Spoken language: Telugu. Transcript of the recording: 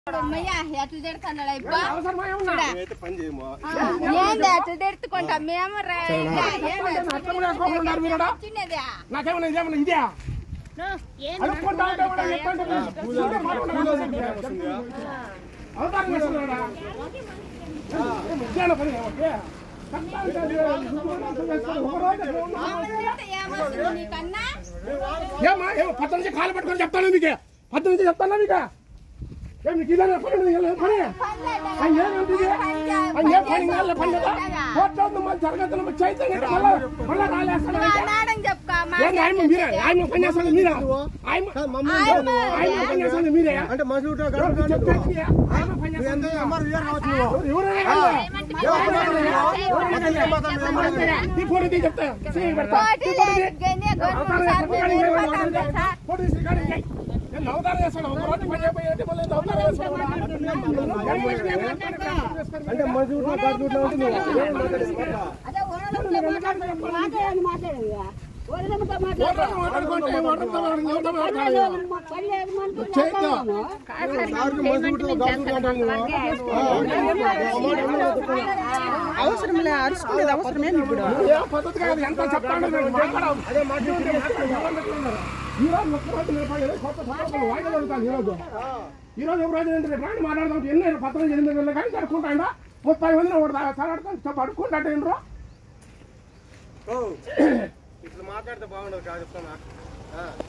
అమ్మయ్య ఎట్లా తిడుతున్నాడు అయ్యప్ప అవసరమా ఏమన్నా? మేమైతే పని చేయము ఏంది అట్లా తిడుతుకుంటాం మేము రా- అట్లా కూడా వేసుకోకుండా ఉన్నారు మీరుడా? చిన్నదా నాకేమన్నా ఇదేమన్నా ఇదే అడుక్కుంటా ఉంటే కూడా ఎట్లంటే చూడే మాట్లాడకుండా అవతారం చేస్తున్నాడా? ఏం మధ్యాహ్నం పని ఏమంటే? కష్టాలు కాదు, శుభ్రంగా చేస్తాడు. ఒక రోజు ఎట్లా ఉన్నా? ఏమొస్తుంది నీకన్నా ఏమ్మా ఏమో పద్దు నుంచి కాలు పట్టుకొని చెప్తాను మీకు పద్దు నుంచి చెప్తాను మీకు ఏం నీకు ఇదే పని ఉంది, ఏం పని పని ఏమంటే ఇది? పని ఏం పని కాదు, పని లేదా? కోర్టులో ఉంది, మళ్ళీ జరగదు, మళ్ళీ చైతన్యం అంటే మళ్ళా మళ్ళా రాలేస్తాడు ఇంకా. మేడం చెప్పుకో ఏంది ఆయన మీరే ఆయన పని చేస్తుంది మీరా ఆయన ఆయన పని చేస్తుంది మీరే అంటే మనుషులు ఎవరు చెప్పేది? ఆయన పని చేస్తుంది మీరా? ఎవరైనా కానీ. ఈ ఫోటో తీసి చెప్తా చేయి పెడతా. ఈ ఫోటో తీ. ఫోటో తీసి కాడి చేయి. నేను అవతారం చేస్తాను ఒక రోజు పని అయిపోయి మళ్ళీ అవతారం చేస్తాను అంటే మనుషులు గడుపుతా ఉంటే మాట్లాడుకుంటే ఓటర్తో మాట్లాడతాడు. చేద్దాం అవసరంలే అరుచుకునేది అవసరమే ఇప్పుడు ఏ పద్ధతి కాదు ఎంత చెప్తాను నేను మాట్లాడను. అదే మాట్లాడుతుంటే మాట్లాడను. ఈ రోజు ఒక్క రోజు నిలబడి కొత్త సంవత్సరం వాయిదా జరుగుతాను ఈ రోజు ఈ రోజు ఒక రోజు ఏంటంటే రాండి మాట్లాడదాం ఎన్ని పత్రం ఎనిమిది నెలలు కానీ జరుపుకుంటా ముప్పై మంది ఒకటి చదవడతాను చెప్పు అడుక్కుంటా ఏంట్రో ఇట్లా మాట్లాడితే బాగుండదు కాదు చెప్తానా